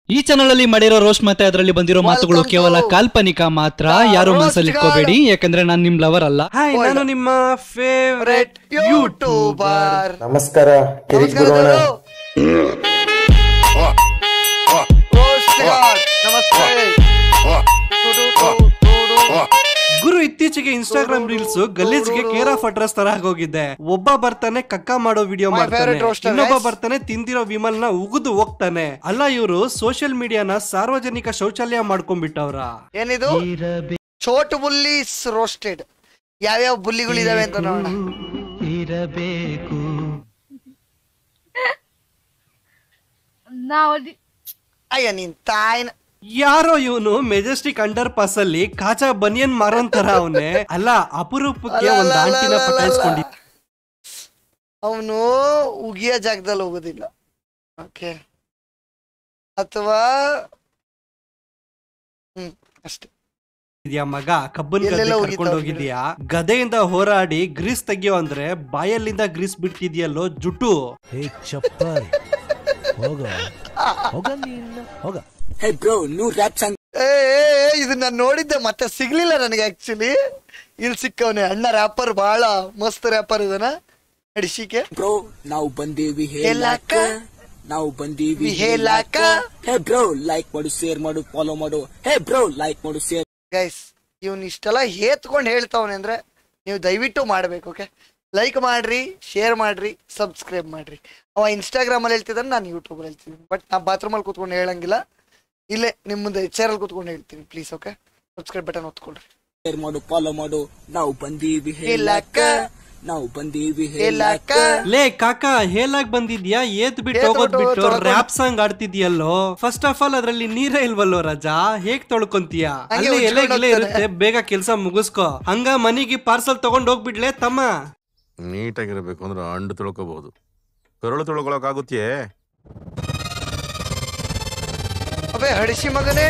ಈ ಚಾನಲ್ ಅಲ್ಲಿ ಮಾಡಿರೋ ರೋಸ್ಟ್ ಮತ್ತೆ ಅದರಲ್ಲಿ ಬಂದಿರೋ ಮಾತುಗಳು Welcome ಕೇವಲ to ಕಾಲ್ಪನಿಕ ಮಾತ್ರ the ಯಾರು roast ಮನಸ್ಸಲ್ಲಿ ಇಟ್ಕೋಬೇಡಿ ಯಾಕಂದ್ರೆ ನಾನು ನಿಮ್ ಲವರ್ ಅಲ್ಲ ಹಾಯ್ Hold ನಾನು on. ನಿಮ್ಮ ಫೇವ್ರೆಟ್ ಯೂಟ್ಯೂಬರ್ ನಮಸ್ಕಾರ ಕಿರಿಕ್ ಗುರುವಣ ನಮಸ್ತೆ ಗುರು ಇತ್ತೀಚೆಗೆ ಇನ್ಸ್ಟಾಗ್ರಾಮ್ ರೀಲ್ಸ್ ಗಲೀಜ್ಗೆ ಕೇರ್ ಆಫ್ ಅಡ್ರೆಸ್ ತರ ಆಗೋಗಿದೆ ಒಬ್ಬ ಬರ್ತಾನೆ ಕಕ್ಕ ಮಾಡೋ ವಿಡಿಯೋ My ಮಾಡ್ತಾನೆ favorite roaster, ಇನ್ನೊಬ್ಬ guys. ಬರ್ತಾನೆ ತಿಂದಿರೋ ವಿಮಲ್ನ ಉಗಿದು ಹೋಗ್ತಾನೆ ಅಲ್ಲ ಇವರು ಸೋಷಿಯಲ್ ಮೀಡಿಯಾನ ಸಾರ್ವಜನಿಕ ಶೌಚಾಲಯ ಮಾಡ್ಕೊಂಡ್ಬಿಟ್ಟವ್ರ ಏನಿದು ಚೋಟು ಬುಲ್ಲಿಸ್ ರೋಸ್ಟೆಡ್ ಯಾವ್ಯಾವ ಬುಲ್ಲಿಗಳಿದಾವೆ ಅಂತ ನೋಡೋಣ ನಾವು ಅಯ್ಯ ನಿನ್ ತಾಯಿನ ಯಾರೋ ಇವನು ಮೆಜೆಸ್ಟಿಕ್ ಅಂಡರ್ ಪಾಸ್ ಅಲ್ಲಿ ಕಾಚಾ ಬನಿಯನ್ ಮಾರೋಂತರ ಅವನೇ ಅಲ್ಲ ಅಪರೂಪಕ್ಕೆ ಒಂದ್ ಆಂಟಿನ ಪಟಾಯಿಸ್ಕೊಂಡಿ ಅವನು ಉಗಿಯ ಜಾಗದಲ್ಲಿ ಹೋಗೋದಿಲ್ಲ ಓಕೆ ಅಥವಾ ಹ್ಮ್ ಅಷ್ಟೇ ಇದೆಯಾ ಮಗ ಕಬ್ಬನ್ ಗದ್ದೆ ಎಲ್ಲೆಲ್ಲೋ ಕರ್ಕೊಂಡು ಹೋಗಿದ್ದ ಹೋಗಿದ್ಯಾ ಗದೆಯಿಂದ ಹೋರಾಡಿ ಗ್ರೀಸ್ ತೆಗಿಯೋ ಅಂದ್ರೆ ಬಾಯಲ್ಲಿಂದ ಗ್ರೀಸ್ ಬಿಡ್ತಿದ್ಯಲ್ಲೋ ಜುಟ್ಟು ಹೇ ಚಪ್ಪರ್ ಹೋಗ ಹೋಗ ನೀನು ಹೋಗ ಏ ಏ, ಏ, ಇದು ನಾನು ನೋಡಿದ್ದೆ ಮತ್ತೆ ಸಿಗ್ಲಿಲ್ಲ ನನಗೆ ಆಕ್ಚುಲಿ ಇಲ್ಲಿ ಸಿಕ್ಕವನೆ ಅಣ್ಣ ರ್ಯಾಪರ್ ಬಹಳ ಮಸ್ತ್ ರ್ಯಾಪರ್ ಇದನ ಅಡಿಸಿಕೆ ಬ್ರೋ ನಾವು ಬಂದೀವಿ ಹೇಳಾಕ? ಹೇಳಾಕ ನಾವು ಬಂದೀವಿ ಹೇಳಾಕ? ಹೇ ಬ್ರೋ ಲೈಕ್ ಮಾಡು ಶೇರ್ ಮಾಡು ಫಾಲೋ ಮಾಡು ಹೇ ಬ್ರೋ ಲೈಕ್ ಮಾಡು ಶೇರ್ ಗೈಸ್ ಇವ್ನು ಇಷ್ಟೆಲ್ಲ ಹೇತ್ಕೊಂಡು ಹೇಳ್ತಾವನೆ ಅಂದ್ರೆ ನೀವು ದಯವಿಟ್ಟು ಮಾಡ್ಬೇಕು ಓಕೆ ಲೈಕ್ ಮಾಡ್ರಿ ಶೇರ್ ಮಾಡ್ರಿ ಸಬ್ಸ್ಕ್ರೈಬ್ ಮಾಡ್ರಿ ಅವ ಇನ್ಸ್ಟಾಗ್ರಾಮ್ ಅಲ್ಲಿ ಹೇಳ್ತಿದ್ದಾನೆ ನಾನು ಯೂಟ್ಯೂಬ್ ಅಲ್ಲಿ ಹೇಳ್ತಿದ್ದೀನಿ ಬಟ್ ನಾ ಬಾತ್ರೂಮ್ ಅಲ್ಲಿ ಕೂತ್ಕೊಂಡು ಹೇಳಂಗಿಲ್ಲ ಇಲ್ಲೇ ನಿಮ್ಮ ಮುಂದೆ ಚೇರ್ ಅಲ್ಲಿ ಕೂತ್ಕೊಂಡು ಹೇಳ್ತೀನಿ ಪ್ಲೀಸ್ ಓಕೆ ಸಬ್ಸ್ಕ್ರೈಬ್ ಬಟನ್ ಒತ್ಕೊಳ್ರಿ ಶೇರ್ ಮಾಡು ಫಾಲೋ ಮಾಡು ನಾವು ಬಂದೀವಿ ಹೇಳಾಕ? ಹೇಳಾಕ ನಾವು ಬಂದೀವಿ ಹೇಳಾಕ? ಹೇಳಾಕ ಲೇ ಕಾಕ ಹೇಲಾಗ್ ಬಂದಿದ್ಯಾ ಏತ್ ಬಿಟ್ಟು ಏತ್ ಹೋಗೋದ್ ಬಿಟ್ಟು ಬಿಟ್ಟು ತೊಳ್ಕೊಂಡು- ರ್ಯಾಪ್ ಸಾಂಗ್ ಆಡ್ತಿದ್ಯಲ್ಲೋ ಫಸ್ಟ್ ಆಫ್ ಆಲ್ ಅದ್ರಲ್ಲಿ ನೀರೇ ಇಲ್ವಲ್ಲೋ ರಜಾ ಹೇಗ್ ತೊಳ್ಕೊಂತೀಯ ಹಂಗೆ ಅಲ್ಲೇ ಎಲೆ ಉಜ್ಕೊಂಡು ಗಿಲೆ ಹೋಗ್ತಾನೆ. ಇರುತ್ತೆ ಬೇಗ ಕೆಲ್ಸ ಮುಗಿಸ್ಕೋ ಹಂಗ ಮನಿಗೆ ಪಾರ್ಸಲ್ ತಗೊಂಡ್ ಹೋಗ್ಬಿಡ್ಲೆ ತಮ್ಮ ನೀಟಾಗಿರ್ಬೇಕು ಅಂದ್ರೆ ಅಂಡು ತೊಳ್ಕೋಬಹುದು ಕರುಳು ತೊಳ್ಕೊಳಕ್ಕಾಗುತ್ತೇ ಅಬೇ ಹಡಿಸಿ ಮಗನೇ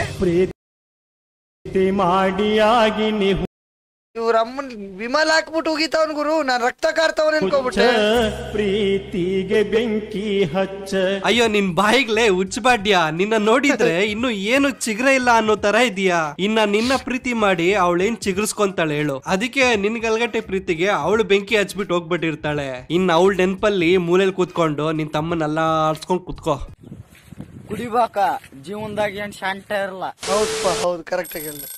ಮಾಡಿಯಾಗಿ ಇವ್ರ ಅಮ್ಮನ್ ವಿಮಲ್ ಹಾಕ್ಬಿಟ್ಟು ಹೋಗಿತಾವನ್ ಗುರು ನಾನ್ ರಕ್ತ ಕಾರ್ತಾವನ್ ಅನ್ಕೋಬಿಟ್ಟೆ ಪ್ರೀತಿಗೆ ಬೆಂಕಿ ಹಚ್ಚ ಅಯ್ಯೋ ನಿನ್ ಬಾಯಿಗ್ಲೆ ಉಚ್ಚಬಾಡ್ಯ ನಿನ್ನ ನೋಡಿದ್ರೆ ಇನ್ನು ಏನು ಚಿಗ್ರೆ ಇಲ್ಲ ಅನ್ನೋ ತರ ಇದೀಯಾ ಇನ್ನ ನಿನ್ನ ಪ್ರೀತಿ ಮಾಡಿ ಅವಳೇನ್ ಚಿಗುರ್ಸ್ಕೊಂತಾಳೆ ಹೇಳು ಅದಕ್ಕೆ ನಿನ್ ಗಲ್ಗಟ್ಟೆ ಪ್ರೀತಿಗೆ ಅವಳು ಬೆಂಕಿ ಹಚ್ಬಿಟ್ಟು ಹೋಗ್ಬಿಟ್ಟಿರ್ತಾಳೆ ಇನ್ನ ಅವಳ ನೆನ್ಪಲ್ಲಿ ಮೂಲೆಲ್ ಕೂತ್ಕೊಂಡು ನಿನ್ ತಮ್ಮನ್ನೆಲ್ಲ ಆಡ್ಸ್ಕೊಂಡ್ ಕೂತ್ಕೋ ಕುಡಿಬೇಕ ಜೀವನದಾಗ ಏನ್ ಶಾಂತ ಇರಲ್ಲ ಹೌದಪ್ಪ ಹೌದು ಕರೆಕ್ಟ್ ಆಗಿ ಹೇಳ್ದೆ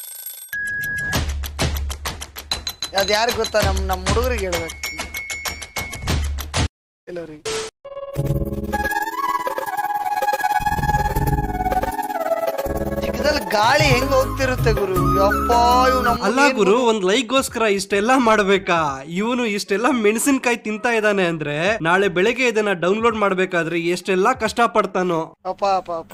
ಅದ್ ಯಾರು ಗೊತ್ತಾ ನಮ್ ನಮ್ ಹುಡುಗರಿಗೆ ಹೇಳ್ಬೇಕು ಕೆಲವರಿಗೆ ಚಿಕ್ಕದಲ್ಲಿ ಗಾಳಿ ಹೆಂಗ್ ಹೋಗ್ತಿರುತ್ತೆ ಗುರು ಯಪ್ಪ ಇವ್ ನಮ್ಮ ಅಲ್ಲ ಗುರು ಒಂದ್ ಲೈಕ್ಗೋಸ್ಕರ ಇಷ್ಟೆಲ್ಲ ಮಾಡ್ಬೇಕಾ ಇವನು ಇಷ್ಟೆಲ್ಲ ಮೆಣಸಿನ್ಕಾಯಿ ತಿಂತಾ ಇದ್ದಾನೆ ಅಂದ್ರೆ ನಾಳೆ ಬೆಳಗ್ಗೆ ಇದನ್ನ ಡೌನ್ಲೋಡ್ ಮಾಡ್ಬೇಕಾದ್ರೆ ಎಷ್ಟೆಲ್ಲಾ ಕಷ್ಟ ಪಡ್ತಾನೋ ಅಪ್ಪ ಅಪ್ಪ ಅಪ್ಪ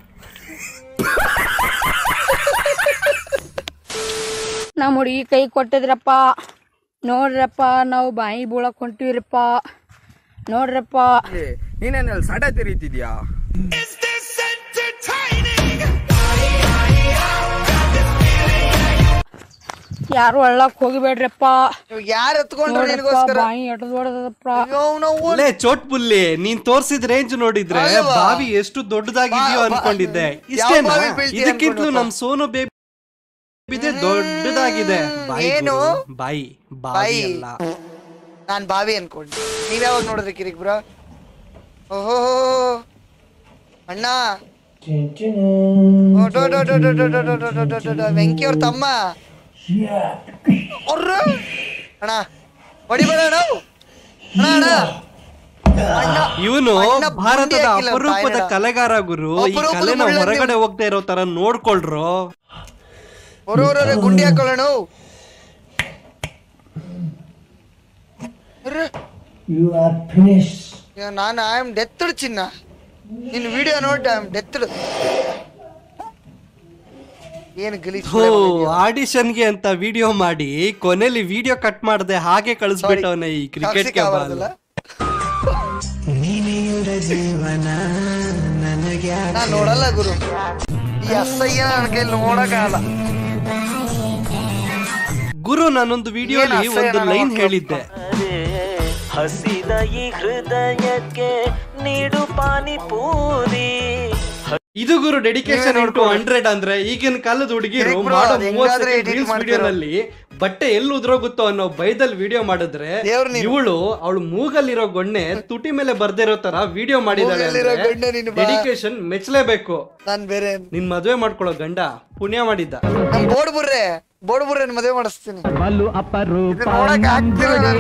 ನಮ್ಮ ಹುಡುಗಿ ಕೈ ಕೊಟ್ಟಿದ್ರಪ್ಪ ನೋಡ್ರಪ್ಪ ನಾವು ಬಾಯಿ ಬೀಳಕ್ ಹೊಂಟಿವ್ರಪ್ಪ ನೋಡ್ರಪ್ಪ ನೀನೇನು ಸಡ ತಿರೀತಿದ್ಯಾ ಯಾರು ಒಳ್ಳಕ್ ಹೋಗಿಬೇಡ್ರಪ್ಪ ಇವ್ ಯಾರು ಎತ್ಕೊಂಡ್ರು ನೋಡ್ರಪ್ಪ ನಿನಗೋಸ್ಕರ ಬಾಯಿ ಎಟದೊಡದಪ್ಪ ಅಯ್ಯೋ, ನಾವು ಲೇ ಚೋಟ್ ಪುಲ್ಲಿ ನೀನ್ ತೋರ್ಸಿದ ರೇಂಜ್ ನೋಡಿದ್ರೆ ಅಲ್ವಾ? ಬಾವಿ ಎಷ್ಟು ದೊಡ್ಡದಾಗಿದೆಯೋ ಬಾ- ಬಾ- ಅನ್ಕೊಂಡಿದ್ದೆ ಯಾವ ಇಷ್ಟೇನಾ ಬಾವಿ ಬೀಳ್ತೀಯ ಇದಕ್ಕಿಂತಲೂ ಅನ್ಕೊಂಡಪ್ಪ? ನಮ್ ಸೋನು ಬೇಬಿ ದೊಡ್ಡದಾಗಿದೆ ಬಾಯಿ ಏನು? ಗುರು, ಬಾಯಿ ಬಾವಿ ಬಾಯಿ. ಅಲ್ಲ ನಾನ್ ಬಾವಿ ಅನ್ಕೊಂಡೆ ನೀವ್ ಯಾವಾಗ ನೋಡಿದ್ರಿ ಕಿರಿಕ್ ಬ್ರೋ ಓಹೋ ಅಣ್ಣ ಓ, ಡೋ, ಡೋ, ಡೋ, ಡೋ, ಡೋ, ಡೋ, ಡೋ, ಡೋ, ಡೋ, ಡೋ, ಡೋ, ಡೋ, ವೆಂಕಿ ಅವ್ರ ತಮ್ಮ ಅವ್ರು ಅಣ್ಣ ಹೊಡಿಬೇಡ ಅಣ್ಣ ಅಣ್ಣ ಅಣ್ಣ ಅಣ್ಣ ಇವನು ಅಣ್ಣ ಬುಂಡಿ ಭಾರತದ ಹಾಕಿಲ್ಲ ಅವ್ರ ಅಪರೂಪದ ತಾಯಿನ. ಕಲೆಗಾರ ಗುರು ಈ ಅಪರೂಪದ ಕಲೆನ ಮುಳ್ಳ ಹೊರಗಡೆ ನೀವು. ಹೋಗ್ತಾ ಇರೋ ತರ ನೋಡ್ಕೊಳ್ರು ಹೊರವರವ್ರೆ ಗುಂಡಿ ಹಾಕೊಳ್ಳೋಣ ನಾನು ಐ ಆಮ್ ಡೆತ್ತಡ್ ಚಿನ್ನ ನಿನ್ ವಿಡಿಯೋ ನೋಡಿ ಐ ಆಮ್ ಡೆತ್ತಡ್ ಏನು ಗಲೀಜ್ ಹೋ ಆಡಿಷನ್ಗೆ ಅಂತ ವಿಡಿಯೋ ಮಾಡಿ ಕೊನೆಲಿ ವಿಡಿಯೋ ಕಟ್ ಮಾಡದೆ ಹಾಗೆ ಕಳಿಸ್ಬಿಟ್ಟವನೆ ಈ ಕ್ರಿಕೆಟ್ ಗೆ ಬಾಲ್ ನಾನ್ ನೋಡಲ್ಲ ಗುರು ಈ ಅಸಹ್ಯ ನನ್ನ ಕೈಲಿ ನೋಡಕ್ಕಾಗಲ್ಲ ಗುರು ನಾನೊಂದು ವಿಡಿಯೋಲಿ ಏನ್ ಅಸಹ್ಯ ಒಂದು ನಾನು ಲೈನ್ ನೋಡ್ಕೊ- ಹೇಳಿದ್ದೆ ಹಸಿದ ಈ ಹೃದಯಕ್ಕೆ ನೀಡು ಪಾನಿಪೂರಿ ಇದು ಗುರು ಡೆಡಿಕೇಶನ್ ನೀವೇ ಇಂಟು ನೋಡ್ಕೊಳ್ಳಿ. ಹಂಡ್ರೆಡ್ ಅಂದ್ರೆ ಈಗಿನ ಕಾಲದ ಹುಡುಗಿರು ಸರಿ bro, ಮಾಡೋ ಅದ್ ಹೆಂಗಾದ್ರೆ edit ರೀಲ್ಸ್ ಮಾಡ್ತಿರೋ. ವಿಡಿಯೋನಲ್ಲಿ ಬಟ್ಟೆ ಎಲ್ಲಿ ಉದ್ರೋಗುತ್ತೋ ಅನ್ನೋ ಭಯದಲ್ಲಿ ವಿಡಿಯೋ ಮಾಡಿದ್ರೆ ದೇವ್ರ್ ನೀನು. ಇವಳು ಅವಳು ಮೂಗಲ್ಲಿರೋ ಗೊಣ್ಣೆ ತುಟಿ ಮೇಲೆ ಬರ್ದಿರೋ ತರ ವಿಡಿಯೋ ಮಾಡಿದಾಳೆ ಮೂಗಲ್ಲಿರೋ ಗೊಣ್ಣೆ ನೀನು ಬಾ. ಡೆಡಿಕೇಶನ್ ಮೆಚ್ಚಲೇಬೇಕು ನಾನ್ ಬೇರೆ ನಿನ್ ಮದ್ವೆ ಮಾಡ್ಕೊಳ್ಳೋ ಗಂಡ ಪುಣ್ಯ ಮಾಡಿದ್ದ ನಮ್ ಬೋರ್ಡ್ ಬುರ್ರೆ ಬೋರ್ಡ್ ಬುರ್ರೆ ಮದುವೆ ಮಾಡಿಸ್ತೀನಿ ಇದು ನೋಡಕ್ ಆಗ್ತಿಲ್ಲ ನನ್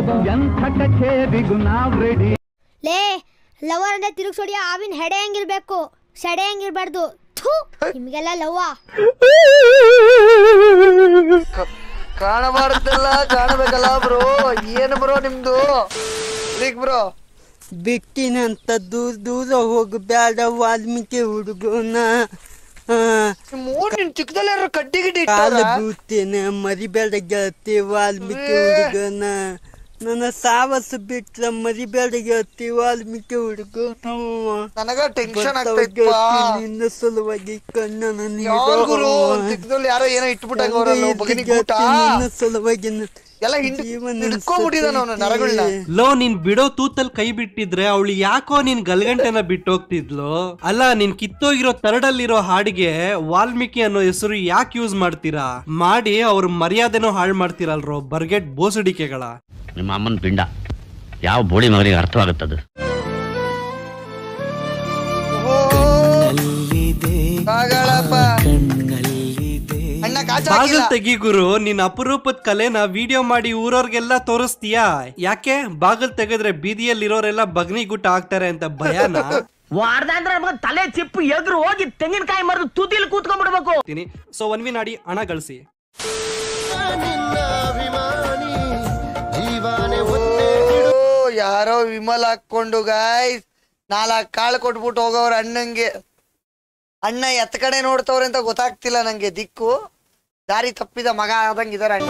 ಕೈಲಿ ಲೇ ಲವರ್ ಅಂದ್ರೆ ತಿರುಗ್ಸೋಡಿ ಆವಿನ ಹೆಡೆ ಹಂಗಿರ್ಬೇಕು ಸೆಡೆ ಹಂಗಿರ್ಬಾರ್ದು ಥೂ ನಿಮ್ಗೆಲ್ಲ ಲವ್ವ ಕಾಣಬಾರ್ದಲ್ಲ ಕಾಣಬೇಕಲ್ಲ ಬ್ರೋ ಏನ್ ಬ್ರೋ ನಿಮ್ದು ಲೀಕ್ ಬ್ರೋ ಬಿಟ್ಟಿನಂತ ದೂರ ದೂರ ಹೋಗಬೇಡ ವಾಲ್ಮೀಕಿ ಹುಡುಗನ ಮೂರ್ ನಿನ್ ಚಿಕ್ಕದಲ್ಲ ಯಾರು ಕಡ್ಡಿ ಗಿಡ್ಡಿ ಕಾಲ ಇಟ್ಟಾರ ಬೀಳ್ತೇನೆ ಮರಿಬೇಡ ಗೆಳತಿ ವಾಲ್ಮೀಕಿ ಹುಡುಗನ ನನ್ನ ಸಾವಸ ಬಿಟ್ರ ಮರಿಬೇಡ ಗೆಳತಿ ವಾಲ್ಮೀಕಿ ಹುಡುಗನ ನನಗ ಟೆನ್ಷನ್ ಬರ್ತಾವ ಆಗ್ತೈತಪ್ಪ ಗೆಳತಿ ನಿನ್ನ ಸಲುವಾಗಿ ಕಣ್ಣನ ಯಾರ್ ಗುರು ಒಂದ್ ಚಿಕ್ಕದಲ್ಲಿ ಯಾರೋ ಏನೋ ಇಟ್ಬಿಟ್ಟಾಗ ಅವರಲ್ಲ ಬಗನಿ ಊಟ ನಿನ್ನ ಸಲುವಾಗಿ ನನ್ನ ಎಲ್ಲ ಹಿಂಡ್ ಜೀವನ ಹಿಡ್ಕೊಂಡ್ಬಿಟ್ಟಿದಾನ ಅವನು ನರಗಳನ್ನ ಲೋ ನೀನ್ ಬಿಡೋ ತೂತಲ್ ಕೈ ಬಿಟ್ಟಿದ್ರೆ ಅವಳು ಯಾಕೋ ನಿನ್ ಗಲ್ಗಂಟೆನ ಬಿಟ್ಟೋಗ್ತಿದ್ಲು ಅಲ್ಲ ನೀನ್ ಕಿತ್ತೋಗಿರೋ ತರಡಲ್ಲಿರೋ ಹಾಡಿಗೆ ವಾಲ್ಮೀಕಿ ಅನ್ನೋ ಹೆಸರು ಯಾಕೆ ಯೂಸ್ ಮಾಡ್ತೀರಾ ಮಾಡಿ ಅವ್ರ ಮರ್ಯಾದೆನೂ ಹಾಳು ಮಾಡ್ತೀರಲ್ರೋ ಬರ್ಗೆಟ್ ಬೋಸಡಿಕೆಗಳ ನಿಮ್ಮ ಅಮ್ಮನ ಪಿಂಡ ಯಾವ ಬೋಳಿ ಮಗನಿಗೆ ಅರ್ಥವಾಗುತ್ತದು ಆಗಳಪ್ಪ ಅಣ್ಣ ಕಾಚ ಬಾಗಿಲ್ ತೆಗಿ ಗುರು ನಿನ್ ಅಪರೂಪದ ಕಲೆನ ವಿಡಿಯೋ ಮಾಡಿ ಊರವ್ರಿಗೆಲ್ಲ ತೋರಿಸ್ತೀಯಾ ಯಾಕೆ ಬಾಗಿಲ್ ತೆಗೆದ್ರೆ ಬೀದಿಯಲ್ಲಿರೋರೆಲ್ಲ ಬಗ್ನಿ ಗುಟ್ಟ ಆಗ್ತಾರೆ ಅಂತ ಭಯನಾ ವಾರ್ದ ಅಂದ್ರೆ ತಲೆ ಚಿಪ್ಪು ಎದುರು ಹೋಗಿ ತೆಂಗಿನಕಾಯಿ ಮರದು ತುದಿಲಿ ಕೂತ್ಕೊಂಡ್ಬಿಡ್ಬೇಕು ಸೊ ಒನ್ವಿ ನಾಡಿ ಹಣ ಗಳಿಸಿ ಓ, ಯಾರೋ ವಿಮಲ್ ಹಾಕೊಂಡು ಗಾಯ್ಸ್ ನಾಲ್ಕು ಕಾಳು ಕೊಟ್ಬಿಟ್ಟು ಹೋಗೋವ್ರ ಅಣ್ಣಂಗೆ ಅಣ್ಣ ಎತ್ತ ಕಡೆ ನೋಡ್ತವ್ರೆ ಅಂತ ಗೊತ್ತಾಗ್ತಿಲ್ಲ ನಂಗೆ ದಿಕ್ಕು ದಾರಿ ತಪ್ಪಿದ ಮಗ ಆದಂಗಿದಾರೆ ಅಣ್ಣ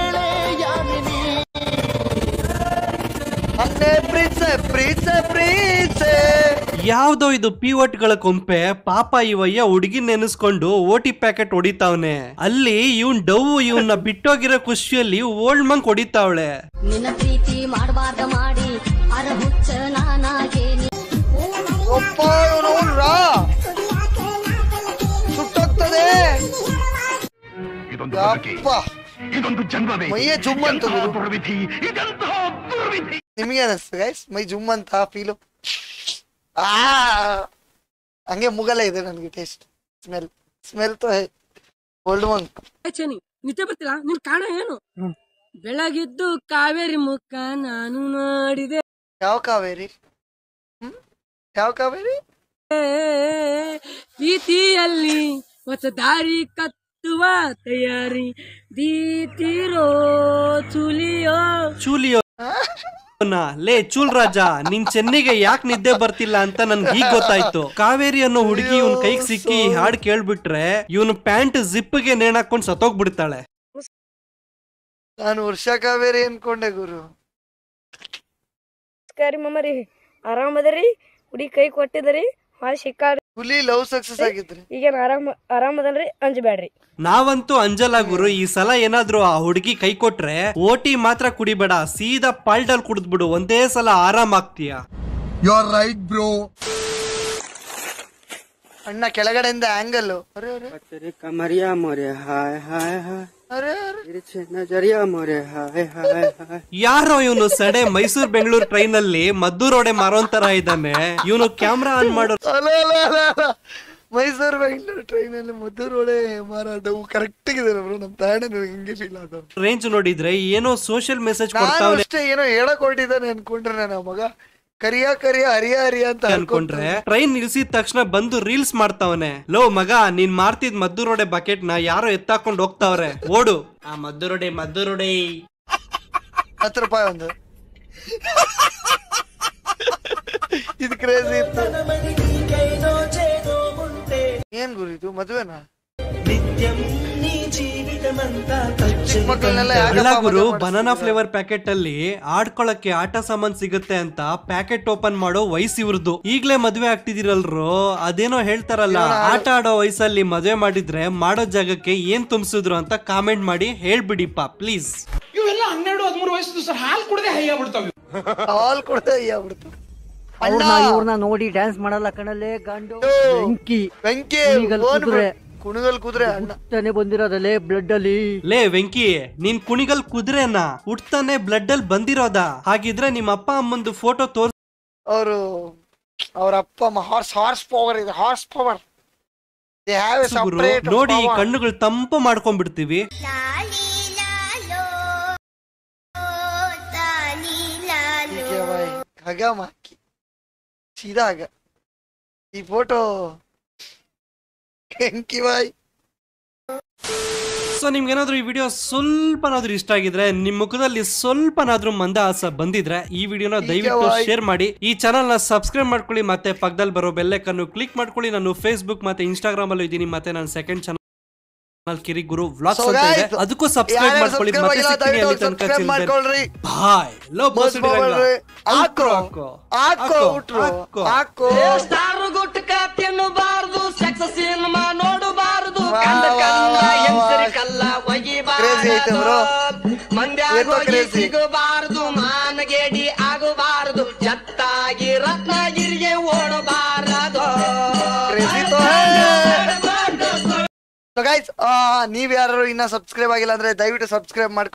ಅನ್ನೇ ಪ್ರೀತ್ಸೆ ಪ್ರೀತ್ಸೆ ಪ್ರೀತ್ಸೆ ಯಾವ್ದೋ ಇದು ಪಿವಟ್ಗಳ ಕೊಂಪೆ ಪಾಪ ಇವಯ್ಯ ಹುಡುಗಿ ನೆನೆಸ್ಕೊಂಡು ಓಟಿ ಪ್ಯಾಕೆಟ್ ಹೊಡಿತಾವ್ನೆ ಅಲ್ಲಿ ಇವನ್ ಡವ್ ಇವನ್ನ ಬಿಟ್ಟೋಗಿರೋ ಖುಷಿಯಲ್ಲಿ ಓಲ್ಡ್ ಮಂಕ್ ಹೊಡಿತಾವಳೆ ನಿನ್ನ ಪ್ರೀತಿ ಮಾಡಬಾರ್ದ ಮಾಡಿ ಅರ ಹುಚ್ಚ ನಾನಾಗೆ ಒಪ್ಪ ಇವ್ನು ರಾ ಸುಟ್ಟೋಗ್ತದೆ ಯಪ್ಪ. ಮೈಯೇ ಜುಮ್ ಅಂತ ನಿಮಗೆ ಅನಿಸ್ತು ಗೈಸ್ ಮೈ ಜುಮ್ ಅಂತ ಫೀಲು ಆ ಹಂಗೆ ಮುಗಲ ಇದೆ ನನಗೆ ಟೇಸ್ಟ್ ಸ್ಮೆಲ್ ಸ್ಮೆಲ್ ತೋ ಓಲ್ಡ್ ಮಂಕ್ ಚನಿ ನಿತ್ಯ ಬರ್ತಿಲ್ಲ ನಿನ್ ಕಾಣ ಏನು ಬೆಳಗಿದ್ದು ಕಾವೇರಿ ಮುಖ ನಾನು ನೋಡಿದೆ ಯಾವ ಕಾವೇರಿ ಹ್ಮ್ ಯಾವ ಕಾವೇರಿ ಪ್ರೀತಿಯಲ್ಲಿ ಹೊಸ ದಾರಿ ಕತ್ತುವ ತಯಾರಿ ದೀತಿರೋ ಚುಲಿಯೋ ಚೂಲಿಯೋ ಲೇ ಚೂಲ್ ರಾಜ ನಿನ್ ಚೆನ್ನಿಗೆ ಯಾಕೆ ನಿದ್ದೆ ಬರ್ತಿಲ್ಲ ಅಂತ ನನ್ಗೆ ಈಗ ಗೊತ್ತಾಯ್ತು ಕಾವೇರಿ ಅನ್ನೋ ಹುಡುಗಿ ಇವನ್ ಕೈಗೆ ಸಿಕ್ಕಿ ಈ ಹಾಡ್ ಕೇಳ್ಬಿಟ್ರೆ ಇವನು ಪ್ಯಾಂಟ್ ಜಿಪ್ಗೆ ನೇಣಾಕೊಂಡ್ ಸತ್ತೋಗ್ಬಿಡ್ತಾಳೆ ನಾನು ವರ್ಷ ಕಾವೇರಿ ಅನ್ಕೊಂಡೆ ಗುರು ನಮಸ್ಕಾರ ಮಮ್ಮರಿ ಆರಾಮದರಿ ಹುಡಿ ಕೈ ಕೊಟ್ಟಿದರಿ ಹಾಳು ಸಿಕ್ಕಾರಿ ಹುಲಿ ಲವ್ ಸಕ್ಸಸ್ ಆಗಿದ್ರಿ ಈಗೇನ್ ಆರಾಮ ಆರಾಮದನ್ರಿ ಅಂಜಬೇಡ್ರಿ ನಾವಂತೂ ಅಂಜಲ್ಲ ಗುರು ಈ ಸಲ ಏನಾದ್ರೂ ಆ ಹುಡುಗಿ ಕೈ ಕೊಟ್ರೆ ಓಟಿ ಮಾತ್ರ ಕುಡಿಬೇಡ ಸೀದಾ ಪಾಲ್ಟಲ್ ಕುಡಿದ್ಬಿಡು ಒಂದೇ ಸಲ ಆರಾಮ್ ಆಗ್ತೀಯ ಯು ಆರ್ ರೈಟ್ ಬ್ರೋ ಅಣ್ಣ ಕೆಳಗಡೆಯಿಂದ ಆಂಗಲ್ ಅರೆ ಅರೆ ಕಮರಿಯಾ ಮೊರೆ ಹಾಯ್ ಹಾಯ್ ಹಾಯ್ ಅರೆ ಅರೆ ನಜರಿಯಾ ಮೊರೆ ಹಾಯ್ ಹಾಯ್ ಹಾಯ್ ಯಾರೋ ಇವನು ಸಡೆ ಮೈಸೂರ್ ಬೆಂಗಳೂರು ಟ್ರೈನ್ ಅಲ್ಲಿ ಮದ್ದೂರೋಡೆ ಮಾರೋನ್ ತರ ಇದ್ದಾನೆ ಇವನು ಕ್ಯಾಮ್ರಾ ಆನ್ ಮಾಡೋ ಅಲ್ಲ ಅಲ್ಲ ಅಲ್ಲ ಅಲ್ಲ ಮೈಸೂರು ಬೆಂಗಳೂರು ಟ್ರೈನ್ ಅಲ್ಲಿ ಮದ್ದೂರೊಳೆ ಮಾರಾಟ ಕರೆಕ್ಟ್ ಇದೆ ಬ್ರೋ ನಮ್ ತಾಣ ಹಿಂಗೆ ಫೀಲ್ ಆದ ರೇಂಜ್ ನೋಡಿದ್ರೆ ಏನೋ ಸೋಷಿಯಲ್ ಮೆಸೇಜ್ ನಾನು ಕೊಡ್ತಾವನೆ ಅಷ್ಟೇ ಏನೋ ಹೇಳಕ್ ಹೊರಟಿದ್ದಾನೆ ಅನ್ಕೊಂಡ್ರೆ ನನ್ನ ಮಗ ಕರಿಯ ಕರಿಯ ಹರಿಯ ಹರಿಯ ಅಂತ ಅನ್ಕೊಂಡ್ರೆ ಟ್ರೈನ್ ನಿಲ್ಸಿದ ತಕ್ಷಣ ಬಂದು ರೀಲ್ಸ್ ಮಾಡ್ತಾವನೆ ಲೋ ಮಗ ನೀನ್ ಮಾರ್ತಿದ್ ಮದ್ದೂರೋಡೆ ಬಕೆಟ್ ನ ಯಾರೋ ಎತ್ತಾಕೊಂಡ್ ಹೋಗ್ತಾವ್ರೆ ಓಡು ಆ ಮದ್ದೂರೋಡೆ ಮದ್ದೂರೋಡೆ ಹತ್ತು ರೂಪಾಯಿ ಒಂದು ಇದು ಕ್ರೇಜಿ ಇತ್ತು ಏನ್ ಗುರು ಇದು ಮದುವೆನಾ ಚಿಕ್ಕ ಮಕ್ಕಳನ್ನೆಲ್ಲ ಅಲ್ಲ ಯಾಕಪ್ಪ ಗುರು ಮದುವೆ ಬನಾನಾ ಮಾಡಿಸ್ತಿದ್ದೀರಾ? ಫ್ಲೇವರ್ ಪ್ಯಾಕೆಟ್ ಅಲ್ಲಿ ಆಡ್ಕೊಳಕ್ಕೆ ಆಟ ಸಾಮಾನ್ ಸಿಗುತ್ತೆ ಅಂತ ಪ್ಯಾಕೆಟ್ ಓಪನ್ ಮಾಡೋ ವಯಸ್ಸು ಇವ್ರದ್ದು ಈಗ್ಲೇ ಮದ್ವೆ ಆಗ್ತಿದಿರಲ್ರು ಅದೇನೋ ಹೇಳ್ತಾರಲ್ಲ ಆಟ ಆಡೋ ವಯಸ್ಸಲ್ಲಿ ಮದ್ವೆ ಮಾಡಿದ್ರೆ ಮಾಡೋ ಜಾಗಕ್ಕೆ ಏನ್ ತುಂಬಿಸಿದ್ರು ಅಂತ ಕಾಮೆಂಟ್ ಮಾಡಿ ಹೇಳ್ಬಿಡಿಪ್ಪ ಪ್ಲೀಸ್ ಇವೆಲ್ಲ ಹನ್ನೆರಡು ಹದಿಮೂರು ವಯಸ್ಸು ಸರ್ ಹಾಲು ಕುಡದೆ ಹೈ ಆಗ್ಬಿಡ್ತಾವೆ ಹಾಲ್ ಕೊಡದೆ ಆಗ್ಬಿಡ್ತು ಅಣ್ಣ ಇವ್ರನ್ನ ನೋಡಿ ಡ್ಯಾನ್ಸ್ ಮಾಡಲ್ಲ ಕಣಲ್ಲೇ ಗಂಡು ಬೆಂಕಿ ವೆಂಕಿ ಕುಣಿಗಲ್ ಫೋನ್ ಕುದುರೆ. ಕುಣಿಗಲ್ ಕುದುರೆ ಅಣ್ಣ ಹುಟ್ಟನೆ ಬಂದಿರೋದಲ್ಲೇ ಬ್ಲಡ್ ಅಲ್ಲಿ ಲೇ ವೆಂಕಿ ನೀನ್ ಕುಣಿಗಲ್ ಕುದುರೆನ ಹುಟ್ತಾನೆ ಬ್ಲಡ್ ಅಲ್ಲಿ ಬಂದಿರೋದ ಹಾಗಿದ್ರೆ ನಿಮ್ಮ ಅಪ್ಪ ಅಮ್ಮಂದು ಫೋಟೋ ತೋರ್ ಅವರು ಅವ್ರ ಅಪ್ಪ ಅಮ್ಮ ಹಾರ್ಸ್ ಹಾರ್ಸ್ ಪವರ್ ಇದೆ horse power they have a ಗುರು ಸಪರೇಟ್ ನೋಡಿ ಈ ಕಣ್ಣುಗಳು ತಂಪು ಮಾಡ್ಕೊಂಡ್ಬಿಡ್ತೀವಿ ಹಗ ಮಾಕಿ ಸೀದಾ ಹಗ ಈ ಫೋಟೋ ಹೆಂಕಿ ಬಾಯ್ ಸೊ ನಿಮ್ಗೇನಾದ್ರೂ ಈ ವಿಡಿಯೋ ಸ್ವಲ್ಪನಾದ್ರೂ ಇಷ್ಟ ಆಗಿದ್ರೆ ನಿಮ್ ಮುಖದಲ್ಲಿ ಸ್ವಲ್ಪನಾದ್ರೂ ಮಂದಹಾಸ ಬಂದಿದ್ರೆ ಈ ವಿಡಿಯೋನ ದಯವಿಟ್ಟು ಬಾಯ್. ಶೇರ್ ಮಾಡಿ ಈ ಚಾನಲ್ ನ ಸಬ್ಸ್ಕ್ರೈಬ್ ಮಾಡ್ಕೊಳ್ಳಿ ಮತ್ತೆ ಪಕ್ಕದಲ್ಲಿ ಬರೋ ಬೆಲ್ಲೈಕನ್ನು ಕ್ಲಿಕ್ ಮಾಡ್ಕೊಳ್ಳಿ ನಾನು ಫೇಸ್ಬುಕ್ ಮತ್ತೆ ಇನ್ಸ್ಟಾಗ್ರಾಮ್ ಅಲ್ಲೂ ಇದ್ದೀನಿ ಮತ್ತೆ ನಾನು ಸೆಕೆಂಡ್ ಚಾನಲ್ ಕಿರಿ ಗುರು ವ್ಲಾಗ್ಸ್ So ಅಂತ ಇದೆ guys, ಅದಕ್ಕೂ ಸಬ್ಸ್ಕ್ರೈಬ್ ಯಾರ್ಯಾರು ಮಾಡ್ಕೊಳ್ಳಿ subscribe ಮತ್ತೆ ಆಗಿಲ್ಲ ಸಿಗ್ತೀನಿ ಅಲ್ಲಿ ದಯವಿಟ್ಟು ತನಕ subscribe ಮಾಡ್ಕೊಳ್ರಿ. ಬಾಯ್ ಲವ್ ಬಸ್ ಮಾಡ್ಕೊಳ್ರಿ. ಹಾಕೋ ಹಾಕೋ ಹುಟ್ರು ಹಾಕೋ ಸ್ಟಾರ್ ಗುಟ್ಕ ತಿನ್ನಬಾರದು ಸೆಕ್ಸ್ ಸಿನಿಮಾ ನೋಡಬಾರದು ವಾ, ಕಂಡ ವಾ, ಕಲ್ಲ ವಾ, ಹೆಂಗಸರಿ ವಾ. ಕಲ್ಲ Crazy ಐತೆ bro. ಒಯ್ಯಬಾರದು ಮಂಡ್ಯಾಗ ಏನೋ ಹೋಗಿ crazy. ಸಿಗಬಾರದು ಮಾನಗೇಡಿ ಆಗಬಾರದು ಜತ್ತಾಗಿ ರತ್ನಗಿರಿಗೆ ಓಡಬಾರದು Crazy तो ಸೊ ಗೈಸ್ ನೀವ್ ಯಾರು ಇನ್ನ ಸಬ್ಸ್ಕ್ರೈಬ್ ಆಗಿಲ್ಲ ಅಂದ್ರೆ ದಯವಿಟ್ಟು ಸಬ್ಸ್ಕ್ರೈಬ್ ಮಾಡ್ಕೊಳ್ಳಿ